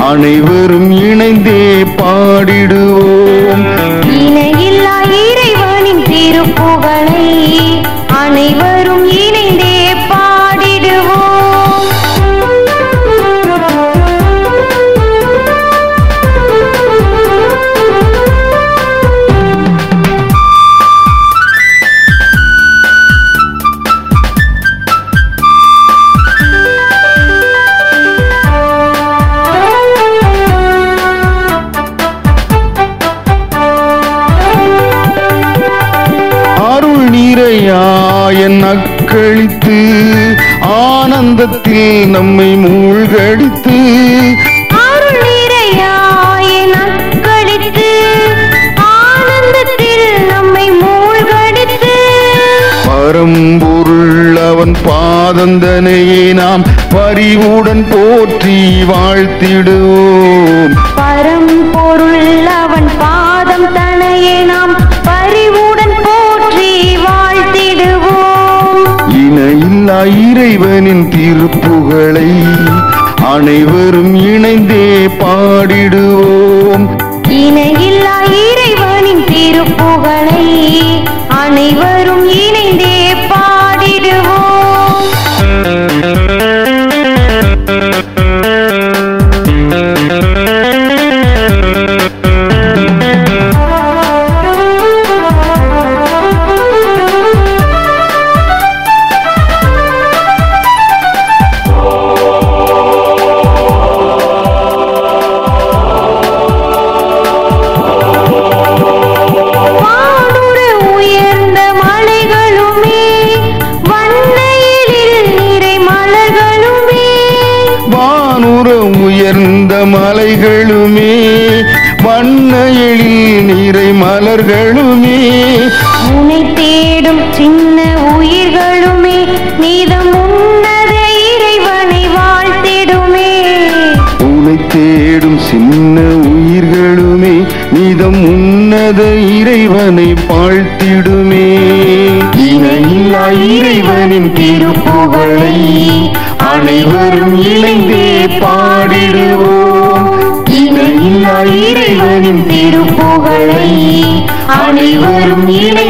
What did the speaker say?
அனைவரும் இணைந்தே பாடிடுவோம் இணையில்லா இறைவனின் திருப்புகழை அனைவரும் இணைந்தே பாடிடுவோம் அருள் நிறையாய நக்களித்து ஆனந்தத்தில் நம்மை மூழ்கடித்து அருள் நிறையாய நற்களித்து ஆனந்தத்தில் நம்மை மூழ்கடித்து பரம்பொருள் அவன் பாதந்தனையே நாம் பரிவுடன் போற்றி வாழ்த்திடுவோம் பரம்பொருள் அவன் பாதம் தனையே நாம் பரிவுடன் போற்றி வாழ்த்திடுவோம் இணையில்லா இறைவனின் திருப்புகழை அனைவரும் இணைந்தே பாடிடுவோம் இணையில்லா இறைவனின் திருப்புகழை அனைவரும் இணைந்தே பாடிடுவோம் வானுர உயர்ந்த மலைகளுமே வண்ணையிலில் நிறை மலர்களுமே வானுர உயர்ந்த மலைகளுமே வண்ண எழில் நிறை மலர்களுமே உனை தேடும் சின்ன உயிர்களுமே நீதம் உன்னத இறைவனை வாழ்த்திடுமே உனை தேடும் சின்ன உயிர்களுமே நீதம் உன்னத இறைவனை வாழ்த்திடுமே இணையில்லா இறைவனின் திருப்புகழை அனைவரும் இணைந்தே பாடிடுவோம் இணையில்லா இறைவனின் திருப்புகழை அனைவரும் இணை